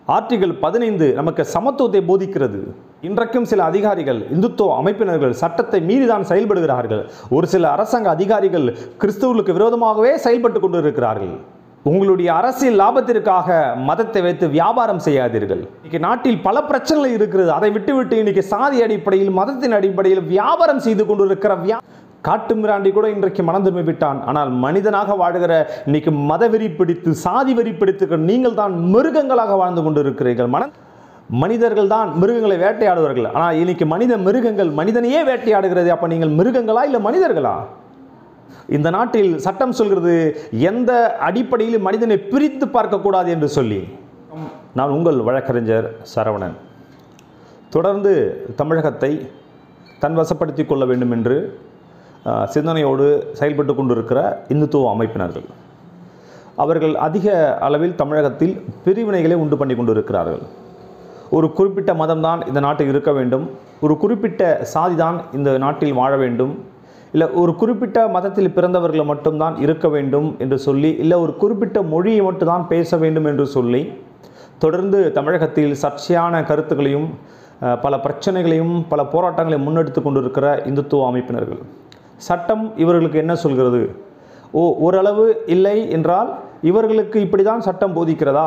article பதினைந்து நமக்கு சமத்துவத்தை போதிக்கிறது இன்றைக்கும் சில அதிகாரிகள் இந்துத்துவ அமைப்பினர்கள் சட்டத்தை மீறிதான் செயல்படுகிறார்கள் ஒரு சில அரசாங்க அதிகாரிகள் கிறிஸ்துவர்களுக்கு விரோதமாகவே செயல்பட்டு கொண்டிருக்கிறார்கள் உங்களுடைய அரசியல் லாபத்திற்காக மதத்தை வைத்து வியாபாரம் செய்யாதீர்கள் இன்னைக்கு நாட்டில் பல பிரச்சனைகள் இருக்கிறது அதை விட்டுவிட்டு இன்னைக்கு சாதி அடிப்படையில் மதத்தின் அடிப்படையில் வியாபாரம் செய்து கொண்டிருக்கிற வியா காட்டு மிராண்டி கூட இன்றைக்கு மனம் திரும்பி விட்டான் ஆனால் மனிதனாக வாழ்கிற இன்னைக்கு மதவெறி பிடித்து சாதி வெறி பிடித்து நீங்கள் தான் மிருகங்களாக வாழ்ந்து கொண்டிருக்கிறீர்கள் மன மனிதர்கள் தான் மிருகங்களை வேட்டையாடுவார்கள் ஆனால் இன்னைக்கு மனித மிருகங்கள் மனிதனையே வேட்டையாடுகிறது அப்போ நீங்கள் மிருகங்களா இல்லை மனிதர்களா இந்த நாட்டில் சட்டம் சொல்கிறது எந்த அடிப்படையில் மனிதனை பிரித்து பார்க்கக்கூடாது என்று சொல்லி நான் உங்கள் வழக்கறிஞர் சரவணன் தொடர்ந்து தமிழகத்தை தன் வசப்படுத்திக் கொள்ள வேண்டும் என்று அஹ், சிந்தனையோடு செயல்பட்டு கொண்டிருக்கிற இந்துத்துவ அமைப்பினர்கள் அவர்கள் அதிக அளவில் தமிழகத்தில் பிரிவினைகளை உண்டு பண்ணி கொண்டிருக்கிறார்கள் ஒரு குறிப்பிட்ட மதம்தான் இந்த நாட்டில் இருக்க வேண்டும் ஒரு குறிப்பிட்ட சாதி தான் இந்த நாட்டில் வாழ வேண்டும் இல்லை ஒரு குறிப்பிட்ட மதத்தில் பிறந்தவர்கள் மட்டும்தான் இருக்க வேண்டும் என்று சொல்லி இல்லை ஒரு குறிப்பிட்ட மொழியை மட்டும்தான் பேச வேண்டும் என்று சொல்லி தொடர்ந்து தமிழகத்தில் சர்ச்சையான கருத்துக்களையும் அஹ், பல பிரச்சனைகளையும் பல போராட்டங்களையும் முன்னெடுத்து கொண்டிருக்கிற இந்துத்துவ அமைப்பினர்கள் சட்டம் இவர்களுக்கு என்ன சொல்கிறது ஓ ஓரளவு இல்லை என்றால் இவர்களுக்கு இப்படி தான் சட்டம் போதிக்கிறதா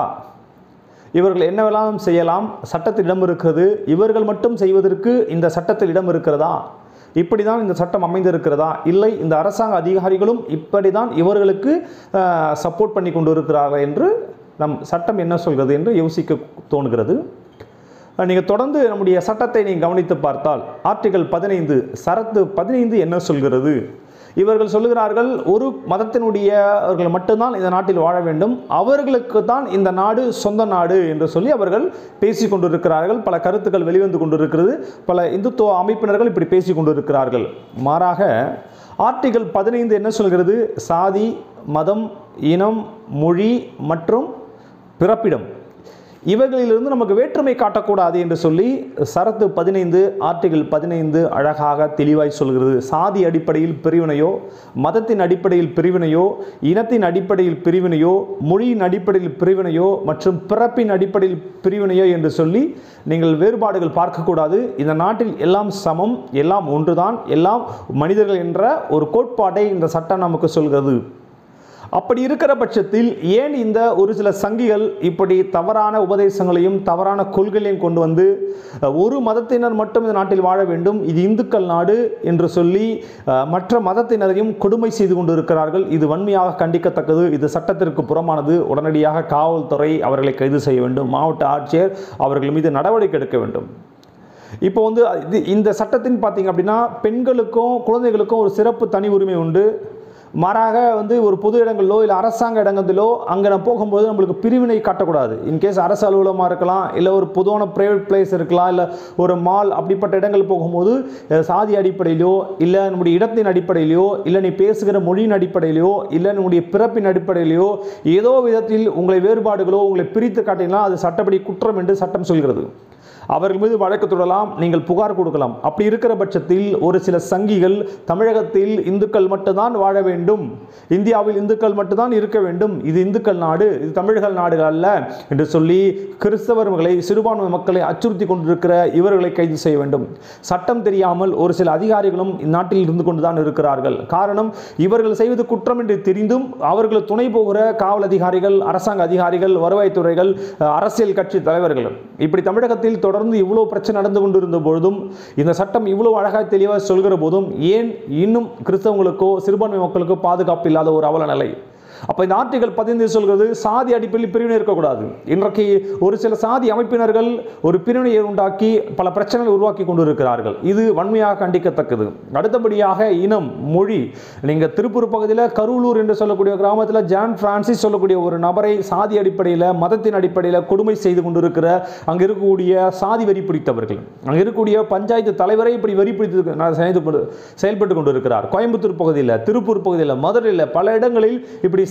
இவர்கள் என்னவெல்லாம் செய்யலாம் சட்டத்தில் இடம் இருக்கிறது இவர்கள் மட்டும் செய்வதற்கு இந்த சட்டத்தில் இடம் இருக்கிறதா இப்படி தான் இந்த சட்டம் அமைந்திருக்கிறதா இல்லை இந்த அரசாங்க அதிகாரிகளும் இப்படி தான் இவர்களுக்கு சப்போர்ட் பண்ணி கொண்டு இருக்கிறார்கள் என்று நம் சட்டம் என்ன சொல்கிறது என்று யோசிக்க தோணுகிறது நீங்கள் தொடர்ந்து நம்முடைய சட்டத்தை நீங்கள் கவனித்து பார்த்தால் ஆர்டிகல் பதினைந்து சரத்து பதினைந்து என்ன சொல்கிறது இவர்கள் சொல்லுகிறார்கள் ஒரு மதத்தினுடைய அவர்கள் மட்டும்தான் இந்த நாட்டில் வாழ வேண்டும் அவர்களுக்கு தான் இந்த நாடு சொந்த நாடு என்று சொல்லி அவர்கள் பேசி கொண்டிருக்கிறார்கள் பல கருத்துக்கள் வெளிவந்து கொண்டிருக்கிறது பல இந்துத்துவ அமைப்பினர்கள் இப்படி பேசி கொண்டிருக்கிறார்கள் மாறாக ஆர்டிகல் பதினைந்து என்ன சொல்கிறது சாதி மதம் இனம் மொழி மற்றும் பிறப்பிடம் இவைகளிலிருந்து நமக்கு வேற்றுமை காட்டக்கூடாது என்று சொல்லி சரத்து பதினைந்து ஆர்டிகிள் பதினைந்து அழகாக தெளிவாய் சொல்கிறது சாதி அடிப்படையில் பிரிவினையோ மதத்தின் அடிப்படையில் பிரிவினையோ இனத்தின் அடிப்படையில் பிரிவினையோ மொழியின் அடிப்படையில் பிரிவினையோ மற்றும் பிறப்பின் அடிப்படையில் பிரிவினையோ என்று சொல்லி நீங்கள் வேறுபாடுகள் பார்க்கக்கூடாது இந்த நாட்டில் எல்லாம் சமம் எல்லாம் ஒன்றுதான் எல்லாம் மனிதர்கள் என்ற ஒரு கோட்பாட்டை இந்த சட்டம் நமக்கு சொல்கிறது அப்படி இருக்கிற பட்சத்தில் ஏன் இந்த ஒரு சில சங்கிகள் இப்படி தவறான உபதேசங்களையும் தவறான கொள்கைகளையும் கொண்டு வந்து அஹ், ஒரு மதத்தினர் மட்டும் இந்த நாட்டில் வாழ வேண்டும் இது இந்துக்கள் நாடு என்று சொல்லி அஹ், மற்ற மதத்தினரையும் கொடுமை செய்து கொண்டிருக்கிறார்கள் இது வன்மையாக கண்டிக்கத்தக்கது இது சட்டத்திற்கு புறமானது உடனடியாக காவல்துறை அவர்களை கைது செய்ய வேண்டும் மாவட்ட ஆட்சியர் அவர்கள் மீது நடவடிக்கை எடுக்க வேண்டும் இப்போ வந்து இது இந்த சட்டத்தின் பார்த்தீங்க அப்படின்னா பெண்களுக்கும் குழந்தைகளுக்கும் ஒரு சிறப்பு தனி உரிமை உண்டு மாறாக வந்து ஒரு பொது இடங்களிலோ இல்லை அரசாங்க இடங்களிலோ அங்கே நம்ம போகும்போது நம்மளுக்கு பிரிவினை காட்டக்கூடாது இன்கேஸ் அரசு அலுவலகமாக இருக்கலாம் இல்லை ஒரு பொதுவான ப்ரைவேட் பிளேஸ் இருக்கலாம் இல்லை ஒரு மால் அப்படிப்பட்ட இடங்கள் போகும்போது அஹ், சாதி அடிப்படையிலோ இல்லை நம்முடைய இடத்தின் அடிப்படையிலையோ இல்லை நீ பேசுகிற மொழியின் அடிப்படையிலையோ இல்லை நம்முடைய பிறப்பின் அடிப்படையிலையோ ஏதோ விதத்தில் உங்களை வேறுபாடுகளோ உங்களை பிரித்து காட்டினா அது சட்டப்படி குற்றம் என்று சட்டம் சொல்கிறது அவர்கள் மீது வழக்கு தொடரலாம் நீங்கள் புகார் கொடுக்கலாம் அப்படி இருக்கிற பட்சத்தில் ஒரு சில சங்கிகள் தமிழகத்தில் இந்துக்கள் மட்டும்தான் வாழ வேண்டும் இந்தியாவில் இந்துக்கள் மட்டும்தான் இருக்க வேண்டும் இது இந்துக்கள் நாடு இது தமிழர்கள் நாடுகள் அல்ல என்று சொல்லி கிறிஸ்தவர்களை சிறுபான்மை மக்களை அச்சுறுத்தி கொண்டிருக்கிற இவர்களை கைது செய்ய வேண்டும் சட்டம் தெரியாமல் ஒரு சில அதிகாரிகளும் இந்நாட்டில் இருந்து கொண்டுதான் இருக்கிறார்கள் காரணம் இவர்கள் செய்வது குற்றம் என்று தெரிந்தும் அவர்கள் துணை போகிற காவல் அதிகாரிகள் அரசாங்க அதிகாரிகள் வருவாய்த்துறைகள் அஹ், அரசியல் கட்சி தலைவர்கள் இப்படி தமிழகத்தில் தொடர்ந்து இவ்வளோ பிரச்சனை நடந்து கொண்டிருந்த பொழுதும் இந்த சட்டம் இவ்வளோ அழகாக தெளிவாக சொல்கிற போதும் ஏன் இன்னும் கிறிஸ்தவங்களுக்கோ சிறுபான்மை மக்களுக்கோ பாதுகாப்பு இல்லாத ஒரு அவல நிலை அப்போ இந்த ஆர்டிகல் பதினைந்து சொல்கிறது சாதி அடிப்படையில் பிரிவினை இருக்கக்கூடாது இன்றைக்கு ஒரு சில சாதி அமைப்பினர்கள் ஒரு பிரிவினையை உண்டாக்கி பல பிரச்சனைகளை உருவாக்கி கொண்டிருக்கிறார்கள் இது வன்மையாக கண்டிக்கத்தக்கது அடுத்தபடியாக இனம் மொழி நீங்கள் திருப்பூர் பகுதியில் கருவலூர் என்று சொல்லக்கூடிய கிராமத்தில் ஜான் பிரான்சிஸ் சொல்லக்கூடிய ஒரு நபரை சாதி அடிப்படையில் மதத்தின் அடிப்படையில் கொடுமை செய்து கொண்டிருக்கிற அங்கே இருக்கக்கூடிய சாதி வரி பிடித்தவர்கள் அங்கே இருக்கக்கூடிய பஞ்சாயத்து தலைவரை இப்படி வரி பிடித்து நான் செய்து கொண்டு செயல்பட்டு கொண்டிருக்கிறார் கோயம்புத்தூர் பகுதியில் திருப்பூர் பகுதியில் மதுரையில் பல இடங்களில் இப்படி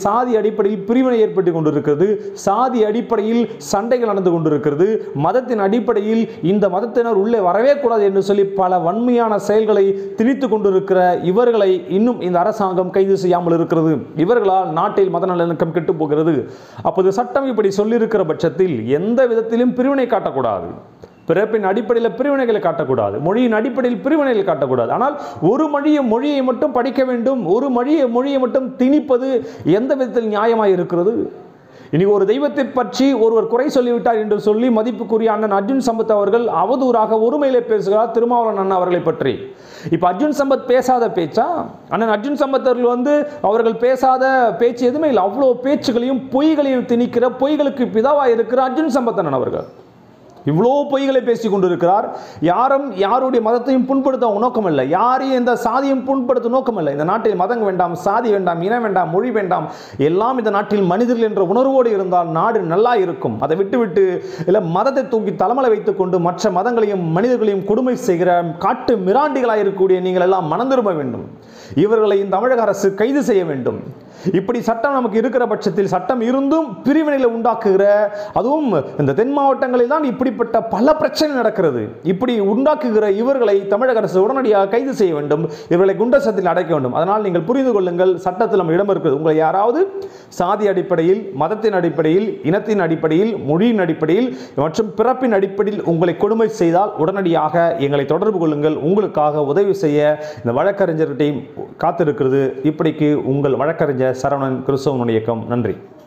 சாதி அடிப்படையில் பிரிவினை ஏற்பட்டு கொண்டிருக்கிறது சாதி அடிப்படையில் சண்டைகள் நடந்து கொண்டிருக்கிறது மதத்தின் அடிப்படையில் இந்த மதத்தினர் உள்ளே வரவே கூடாது என்று சொல்லி பல வன்மையான செயல்களை திணித்து கொண்டிருக்கிற இவர்களை இன்னும் இந்த அரசாங்கம் கைது செய்யாமல் இருக்கிறது இவர்களால் நாட்டில் மத நல்லிணக்கம் கெட்டு போகிறது அப்போது சட்டம் இப்படி சொல்லியிருக்கிற பட்சத்தில் எந்த விதத்திலும் பிரிவினை காட்டக்கூடாது பிறப்பின் அடிப்படையில் பிரிவினைகளை காட்டக்கூடாது மொழியின் அடிப்படையில் பிரிவினைகளை காட்டக்கூடாது ஆனால் ஒரு மொழியை மொழியை மட்டும் படிக்க வேண்டும் ஒரு மொழியை மொழியை மட்டும் திணிப்பது எந்த விதத்தில் நியாயமாக இருக்கிறது இனி ஒரு தெய்வத்தை பற்றி ஒருவர் குறை சொல்லிவிட்டார் என்று சொல்லி மதிப்புக்குரிய அண்ணன் அர்ஜுன் சம்பத் அவர்கள் அவதூறாக ஒருமையிலே பேசுகிறார் திருமாவளவன் அண்ணன் அவர்களை பற்றி இப்போ அர்ஜுன் சம்பத் பேசாத பேச்சா அண்ணன் அர்ஜுன் சம்பத் அவர்கள் வந்து அவர்கள் பேசாத பேச்சு எதுவுமே இல்லை அவ்வளோ பேச்சுகளையும் பொய்களையும் திணிக்கிற பொய்களுக்கு பிதாவாக இருக்கிற அர்ஜுன் சம்பத் அண்ணன் அவர்கள் இவ்வளோ பொய்களை பேசி கொண்டிருக்கிறார் யாரும் யாருடைய மதத்தையும் புண்படுத்த நோக்கம் இல்லை யாரையும் எந்த சாதியும் புண்படுத்த நோக்கம் இல்லை இந்த நாட்டில் மதம் வேண்டாம் சாதி வேண்டாம் இனம் வேண்டாம் மொழி வேண்டாம் எல்லாம் இந்த நாட்டில் மனிதர்கள் என்ற உணர்வோடு இருந்தால் நாடு நல்லா இருக்கும் அதை விட்டுவிட்டு இல்லை மதத்தை தூக்கி தலைமலை வைத்துக்கொண்டு மற்ற மதங்களையும் மனிதர்களையும் கொடுமை செய்கிற காட்டு மிராண்டிகளாக இருக்கக்கூடிய நீங்கள் எல்லாம் மனம் திரும்ப வேண்டும் இவர்களை இந்த தமிழக அரசு கைது செய்ய வேண்டும் இப்படி சட்டம் நமக்கு இருக்கிற பட்சத்தில் சட்டம் இருந்தும் பிரிவினைகளை உண்டாக்குகிற அதுவும் இந்த தென் மாவட்டங்களில் தான் இப்படிப்பட்ட பல பிரச்சனை நடக்கிறது இப்படி உண்டாக்குகிற இவர்களை தமிழக அரசு உடனடியாக கைது செய்ய வேண்டும் இவர்களை குண்டசத்தில் அடைக்க வேண்டும் அதனால் நீங்கள் புரிந்து கொள்ளுங்கள் சட்டத்தில் நம்ம இடம் இருக்கிறது உங்களை யாராவது சாதி அடிப்படையில் மதத்தின் அடிப்படையில் இனத்தின் அடிப்படையில் மொழியின் அடிப்படையில் மற்றும் பிறப்பின் அடிப்படையில் உங்களை கொடுமை செய்தால் உடனடியாக எங்களை தொடர்பு கொள்ளுங்கள் உங்களுக்காக உதவி செய்ய இந்த வழக்கறிஞர்கிட்டையும் காத்திருக்கிறது இப்படிக்கு உங்கள் வழக்கறிஞர் சரவணன் கிறிஸ்தவனுடைய இயக்கம் நன்றி